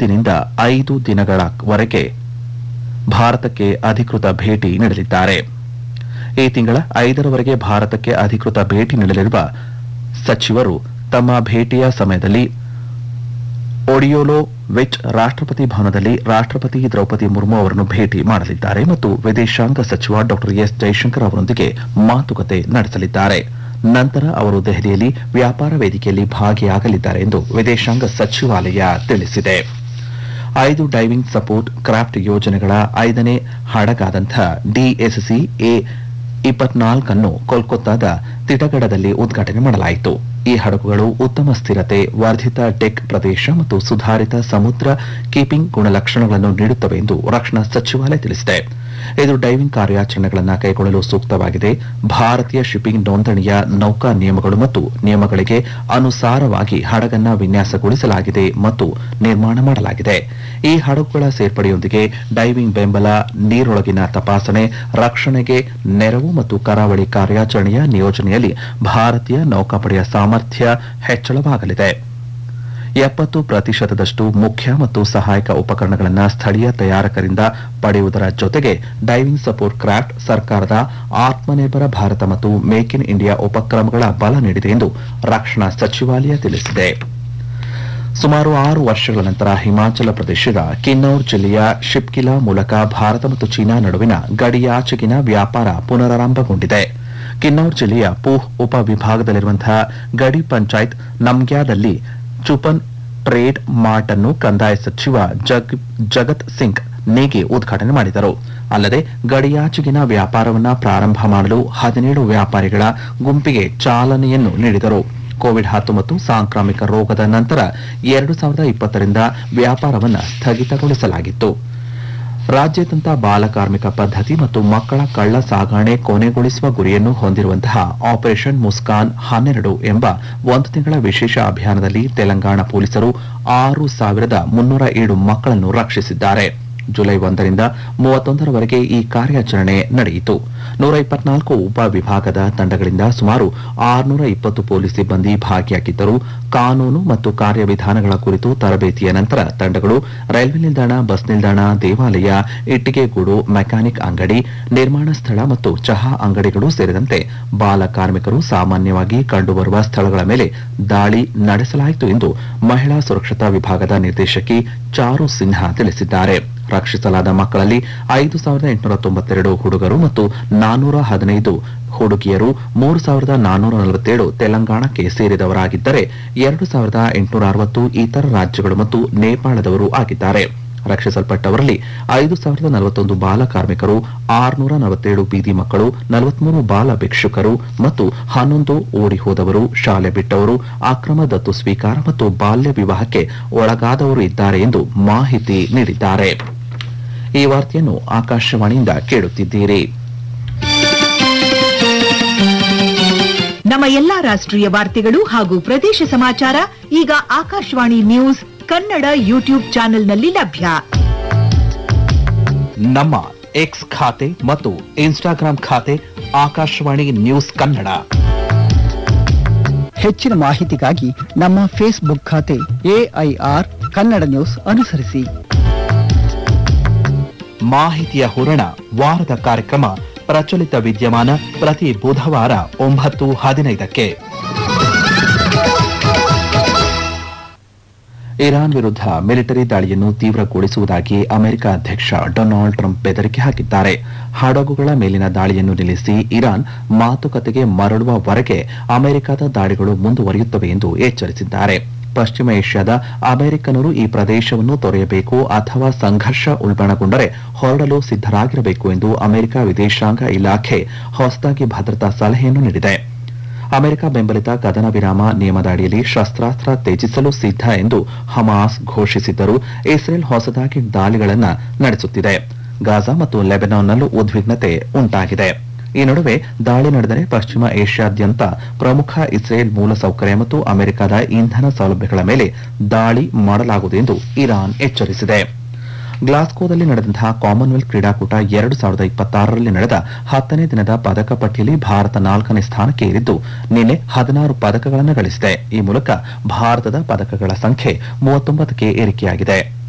ಇಂದಿನಿಂದ ಐದು ದಿನಗಳವರೆಗೆ ಭಾರತಕ್ಕೆ ಅಧಿಕೃತ ಭೇಟಿ ನೀಡಲಿದ್ದಾರೆ ಈ ತಿಂಗಳ ಐದರವರೆಗೆ ಭಾರತಕ್ಕೆ ಅಧಿಕೃತ ಭೇಟಿ ನೀಡಲಿರುವ ಸಚಿವರು ತಮ್ಮ ಭೇಟಿಯ ಸಮಯದಲ್ಲಿ ಒಡಿಯೋಲೋ ವಿಚ್ ರಾಷ್ಟ್ರಪತಿ ಭವನದಲ್ಲಿ ರಾಷ್ಟ್ರಪತಿ ದ್ರೌಪದಿ ಮುರ್ಮು ಅವರನ್ನು ಭೇಟಿ ಮಾಡಲಿದ್ದಾರೆ ಮತ್ತು ವಿದೇಶಾಂಗ ಸಚಿವ ಡಾ ಎಸ್ ಜೈಶಂಕರ್ ಅವರೊಂದಿಗೆ ಮಾತುಕತೆ ನಡೆಸಲಿದ್ದಾರೆ ನಂತರ ಅವರು ದೆಹಲಿಯಲ್ಲಿ ವ್ಯಾಪಾರ ವೇದಿಕೆಯಲ್ಲಿ ಭಾಗಿಯಾಗಲಿದ್ದಾರೆ ಎಂದು ವಿದೇಶಾಂಗ ಸಚಿವಾಲಯ ತಿಳಿಸಿದೆ ಐದು ಡೈವಿಂಗ್ ಸಪೋರ್ಟ್ ಕ್ರಾಫ್ಟ್ ಯೋಜನೆಗಳ ಐದನೇ ಹಡಗಾದಂಥ ಡಿಎಸ್ಸಿ ಎ ಇಪ್ಪತ್ನಾಲ್ಕನ್ನು ಕೋಲ್ಕತ್ತಾದ ತಿಟಗಡದಲ್ಲಿ ಉದ್ಘಾಟನೆ ಮಾಡಲಾಯಿತು ಈ ಹಡಗುಗಳು ಉತ್ತಮ ಸ್ಥಿರತೆ ವರ್ಧಿತ ಡೆಕ್ ಪ್ರದೇಶ ಮತ್ತು ಸುಧಾರಿತ ಸಮುದ್ರ ಕೀಪಿಂಗ್ ಗುಣಲಕ್ಷಣಗಳನ್ನು ನೀಡುತ್ತವೆ ಎಂದು ರಕ್ಷಣಾ ಸಚಿವಾಲಯ ತಿಳಿಸಿದೆ ಇದು ಡೈವಿಂಗ್ ಕಾರ್ಯಾಚರಣೆಗಳನ್ನು ಕೈಗೊಳ್ಳಲು ಸೂಕ್ತವಾಗಿದೆ ಭಾರತೀಯ ಶಿಪ್ಪಿಂಗ್ ನೋಂದಣಿಯ ನೌಕಾ ನಿಯಮಗಳು ಮತ್ತು ನಿಯಮಗಳಿಗೆ ಅನುಸಾರವಾಗಿ ಹಡಗನ್ನ ವಿನ್ಯಾಸಗೊಳಿಸಲಾಗಿದೆ ಮತ್ತು ನಿರ್ಮಾಣ ಮಾಡಲಾಗಿದೆ ಈ ಹಡಗುಗಳ ಸೇರ್ಪಡೆಯೊಂದಿಗೆ ಡೈವಿಂಗ್ ಬೆಂಬಲ ನೀರೊಳಗಿನ ತಪಾಸಣೆ ರಕ್ಷಣೆಗೆ ನೆರವು ಮತ್ತು ಕರಾವಳಿ ಕಾರ್ಯಾಚರಣೆಯ ನಿಯೋಜನೆಯಲ್ಲಿ ಭಾರತೀಯ ನೌಕಾಪಡೆಯ ಸಾಮರ್ಥ್ಯ ಹೆಚ್ಚಳವಾಗಲಿದೆ ಎಪ್ಪತ್ತು ಪ್ರತಿಶತದಷ್ಟು ಮುಖ್ಯ ಮತ್ತು ಸಹಾಯಕ ಉಪಕರಣಗಳನ್ನು ಸ್ಥಳೀಯ ತಯಾರಕರಿಂದ ಪಡೆಯುವುದರ ಜೊತೆಗೆ ಡೈವಿಂಗ್ ಸಪೋರ್ಟ್ ಕ್ರಾಫ್ಟ್ ಸರ್ಕಾರದ ಆತ್ಮನಿರ್ಭರ ಭಾರತ ಮತ್ತು ಮೇಕ್ ಇನ್ ಇಂಡಿಯಾ ಉಪಕ್ರಮಗಳ ಬಲ ನೀಡಿದೆ ಎಂದು ರಕ್ಷಣಾ ಸಚಿವಾಲಯ ತಿಳಿಸಿದೆ ಸುಮಾರು ಆರು ವರ್ಷಗಳ ನಂತರ ಹಿಮಾಚಲ ಪ್ರದೇಶದ ಕಿನ್ನೌರ್ ಜಿಲ್ಲೆಯ ಶಿಪ್ಕಿಲಾ ಮೂಲಕ ಭಾರತ ಮತ್ತು ಚೀನಾ ನಡುವಿನ ಗಡಿಯಾಚೆಗಿನ ವ್ಯಾಪಾರ ಪುನರಾರಂಭಗೊಂಡಿದೆ ಕಿನ್ನೌರ್ ಜಿಲ್ಲೆಯ ಪೂಹ್ ಉಪವಿಭಾಗದಲ್ಲಿರುವಂತಹ ಗಡಿ ಪಂಚಾಯತ್ ನಮ್ಗ್ಯಾದಲ್ಲಿ ಚುಪನ್ ಟ್ರೇಡ್ ಮಾರ್ಟ್ ಅನ್ನು ಕಂದಾಯ ಸಚಿವ ಜಗ್ ಜಗತ್ ಸಿಂಗ್ ನೇಗಿ ಉದ್ಘಾಟನೆ ಮಾಡಿದರು ಅಲ್ಲದೆ ಗಡಿಯಾಚೆಗಿನ ವ್ಯಾಪಾರವನ್ನ ಪ್ರಾರಂಭ ಮಾಡಲು ಹದಿನೇಳು ವ್ಯಾಪಾರಿಗಳ ಗುಂಪಿಗೆ ಚಾಲನೆಯನ್ನು ನೀಡಿದರು ಕೋವಿಡ್ ಹತ್ತೊಂಬತ್ತು ಸಾಂಕ್ರಾಮಿಕ ರೋಗದ ನಂತರ ಎರಡು ಸಾವಿರದ ಇಪ್ಪತ್ತರಿಂದ ವ್ಯಾಪಾರವನ್ನು ಸ್ಥಗಿತಗೊಳಿಸಲಾಗಿತ್ತು ರಾಜ್ಯಾದ್ಯಂತ ಬಾಲಕಾರ್ಮಿಕ ಪದ್ಧತಿ ಮತ್ತು ಮಕ್ಕಳ ಕಳ್ಳ ಸಾಗಣೆ ಕೊನೆಗೊಳಿಸುವ ಗುರಿಯನ್ನು ಹೊಂದಿರುವಂತಹ ಆಪರೇಷನ್ ಮುಸ್ಕಾನ್ ಹನ್ನೆರಡು ಎಂಬ ಒಂದು ತಿಂಗಳ ವಿಶೇಷ ಅಭಿಯಾನದಲ್ಲಿ ತೆಲಂಗಾಣ ಪೊಲೀಸರು ಆರು ಸಾವಿರದ ಮುನ್ನೂರ ಏಳು ಮಕ್ಕಳನ್ನು ರಕ್ಷಿಸಿದ್ದಾರೆ ಜುಲೈ ಒಂದರಿಂದ ಮೂವತ್ತೊಂದರವರೆಗೆ ಈ ಕಾರ್ಯಾಚರಣೆ ನಡೆಯಿತು ನೂರ ಇಪ್ಪತ್ನಾಲ್ಕು ಉಪ ವಿಭಾಗದ ತಂಡಗಳಿಂದ ಸುಮಾರು ಆರುನೂರ ಇಪ್ಪತ್ತು ಪೊಲೀಸ್ ಸಿಬ್ಬಂದಿ ಭಾಗಿಯಾಗಿದ್ದರು ಕಾನೂನು ಮತ್ತು ಕಾರ್ಯವಿಧಾನಗಳ ಕುರಿತು ತರಬೇತಿಯ ನಂತರ ತಂಡಗಳು ರೈಲ್ವೆ ನಿಲ್ದಾಣ ಬಸ್ ನಿಲ್ದಾಣ ದೇವಾಲಯ ಇಟ್ಟಿಗೆಗೂಡು ಮೆಕ್ಯಾನಿಕ್ ಅಂಗಡಿ ನಿರ್ಮಾಣ ಸ್ಥಳ ಮತ್ತು ಚಹಾ ಅಂಗಡಿಗಳು ಸೇರಿದಂತೆ ಬಾಲ ಕಾರ್ಮಿಕರು ಸಾಮಾನ್ಯವಾಗಿ ಕಂಡುಬರುವ ಸ್ಥಳಗಳ ಮೇಲೆ ದಾಳಿ ನಡೆಸಲಾಯಿತು ಎಂದು ಮಹಿಳಾ ಸುರಕ್ಷತಾ ವಿಭಾಗದ ನಿರ್ದೇಶಕಿ ಚಾರು ಸಿನ್ಹಾ ತಿಳಿಸಿದ್ದಾರೆ ರಕ್ಷಿಸಲಾದ ಮಕ್ಕಳಲ್ಲಿ ಐದು ಸಾವಿರದ ಎಂಟುನೂರ ತೊಂಬತ್ತೆರಡು ಹುಡುಗರು ಮತ್ತು ನಾನ್ನೂರ ಹದಿನೈದು ಹುಡುಗಿಯರು ಮೂರು ಸಾವಿರದ ನಾನ್ನೂರ ನಲವತ್ತೇಳು ತೆಲಂಗಾಣಕ್ಕೆ ಸೇರಿದವರಾಗಿದ್ದರೆ ಎರಡು ಸಾವಿರದ ಎಂಟುನೂರ ಅರವತ್ತು ಇತರ ರಾಜ್ಯಗಳು ಮತ್ತು ನೇಪಾಳದವರು ಆಗಿದ್ದಾರೆ ರಕ್ಷಿಸಲ್ಪಟ್ಟವರಲ್ಲಿ ಐದು ಸಾವಿರದ ನಲವತ್ತೊಂದು ಬಾಲ ಕಾರ್ಮಿಕರು ಆರುನೂರ ನಲವತ್ತೇಳು ಬೀದಿ ಮಕ್ಕಳು ನಲವತ್ಮೂರು ಬಾಲ ಭಿಕ್ಷುಕರು ಮತ್ತು ಹನ್ನೊಂದು ಓಡಿ ಹೋದವರು ಶಾಲೆ ಬಿಟ್ಟವರು ಅಕ್ರಮ ದತ್ತು ಸ್ವೀಕಾರ ಮತ್ತು ಬಾಲ್ಯ ವಿವಾಹಕ್ಕೆ ಒಳಗಾದವರು ಇದ್ದಾರೆ ಎಂದು ಮಾಹಿತಿ ನೀಡಿದ್ದಾರೆ ಈ ವಾರ್ತೆಯನ್ನು ಆಕಾಶವಾಣಿಯಿಂದ ಕೇಳುತ್ತಿದ್ದೀರಿ ನಮ್ಮ ಎಲ್ಲಾ ರಾಷ್ಟ್ರೀಯ ವಾರ್ತೆಗಳು ಹಾಗೂ ಪ್ರದೇಶ ಸಮಾಚಾರ ಈಗ ಆಕಾಶವಾಣಿ ನ್ಯೂಸ್ ಕನ್ನಡ ಯೂಟ್ಯೂಬ್ ಚಾನೆಲ್ನಲ್ಲಿ ಲಭ್ಯ ನಮ್ಮ ಎಕ್ಸ್ ಖಾತೆ ಮತ್ತು ಇನ್ಸ್ಟಾಗ್ರಾಂ ಖಾತೆ ಆಕಾಶವಾಣಿ ನ್ಯೂಸ್ ಕನ್ನಡ ಹೆಚ್ಚಿನ ಮಾಹಿತಿಗಾಗಿ ನಮ್ಮ ಫೇಸ್ಬುಕ್ ಖಾತೆ ಎಐಆರ್ ಕನ್ನಡ ನ್ಯೂಸ್ ಅನುಸರಿಸಿ ಮಾಹಿತಿಯ ಹೂರಣ ವಾರದ ಕಾರ್ಯಕ್ರಮ ಪ್ರಚಲಿತ ವಿದ್ಯಮಾನ ಪ್ರತಿ ಬುಧವಾರ ಒಂಬತ್ತು ಹದಿನೈದಕ್ಕೆ ಇರಾನ್ ವಿರುದ್ಧ ಮಿಲಿಟರಿ ದಾಳಿಯನ್ನು ತೀವ್ರಗೊಳಿಸುವುದಾಗಿ ಅಮೆರಿಕ ಅಧ್ಯಕ್ಷ ಡೊನಾಲ್ಡ್ ಟ್ರಂಪ್ ಬೆದರಿಕೆ ಹಾಕಿದ್ದಾರೆ ಹಡಗುಗಳ ಮೇಲಿನ ದಾಳಿಯನ್ನು ನಿಲ್ಲಿಸಿ ಇರಾನ್ ಮಾತುಕತೆಗೆ ಮರಳುವವರೆಗೆ ಅಮೆರಿಕದ ದಾಳಿಗಳು ಮುಂದುವರಿಯುತ್ತವೆ ಎಂದು ಎಚ್ಚರಿಸಿದ್ದಾರೆ ಪಶ್ಚಿಮ ಏಷ್ಯಾದ ಅಮೆರಿಕನರು ಈ ಪ್ರದೇಶವನ್ನು ತೊರೆಯಬೇಕು ಅಥವಾ ಸಂಘರ್ಷ ಉಲ್ಬಣಗೊಂಡರೆ ಹೊರಡಲು ಸಿದ್ದರಾಗಿರಬೇಕು ಎಂದು ಅಮೆರಿಕ ವಿದೇಶಾಂಗ ಇಲಾಖೆ ಹೊಸದಾಗಿ ಭದ್ರತಾ ಸಲಹೆಯನ್ನು ನೀಡಿದೆ ಅಮೆರಿಕ ಬೆಂಬಲಿತ ಕದನ ವಿರಾಮ ನಿಯಮದ ಅಡಿಯಲ್ಲಿ ಶಸ್ತ್ರಾಸ್ತ್ರ ತ್ಯಜಿಸಲು ಸಿದ್ಧ ಎಂದು ಹಮಾಸ್ ಘೋಷಿಸಿದ್ದರೂ ಇಸ್ರೇಲ್ ಹೊಸದಾಗಿ ದಾಳಿಗಳನ್ನು ನಡೆಸುತ್ತಿದೆ ಗಾಜಾ ಮತ್ತು ಲೆಬನಾನ್ನಲ್ಲೂ ಉದ್ವಿಗ್ನತೆ ಉಂಟಾಗಿದೆ ಈ ನಡುವೆ ದಾಳಿ ನಡೆದರೆ ಪಶ್ಚಿಮ ಏಷ್ಯಾದ್ಯಂತ ಪ್ರಮುಖ ಇಸ್ರೇಲ್ ಮೂಲಸೌಕರ್ಯ ಮತ್ತು ಅಮೆರಿಕದ ಇಂಧನ ಸೌಲಭ್ಯಗಳ ಮೇಲೆ ದಾಳಿ ಮಾಡಲಾಗುವುದು ಎಂದು ಇರಾನ್ ಎಚ್ಚರಿಸಿದೆ ಗ್ಲಾಸ್ಕೋದಲ್ಲಿ ನಡೆದಂತಹ ಕಾಮನ್ವೆಲ್ತ್ ಕ್ರೀಡಾಕೂಟ ಎರಡು ಸಾವಿರದ ಇಪ್ಪತ್ತಾರರಲ್ಲಿ ನಡೆದ ಹತ್ತನೇ ದಿನದ ಪದಕ ಪಟ್ಟಿಯಲ್ಲಿ ಭಾರತ ನಾಲ್ಕನೇ ಸ್ಥಾನಕ್ಕೆ ಏರಿದ್ದು ನಿನ್ನೆ ಹದಿನಾರು ಪದಕಗಳನ್ನು ಗಳಿಸಿದೆ ಈ ಮೂಲಕ ಭಾರತದ ಪದಕಗಳ ಸಂಖ್ಯೆ ಮೂವತ್ತೊಂಬತ್ತಕ್ಕೆ ಏರಿಕೆಯಾಗಿದೆ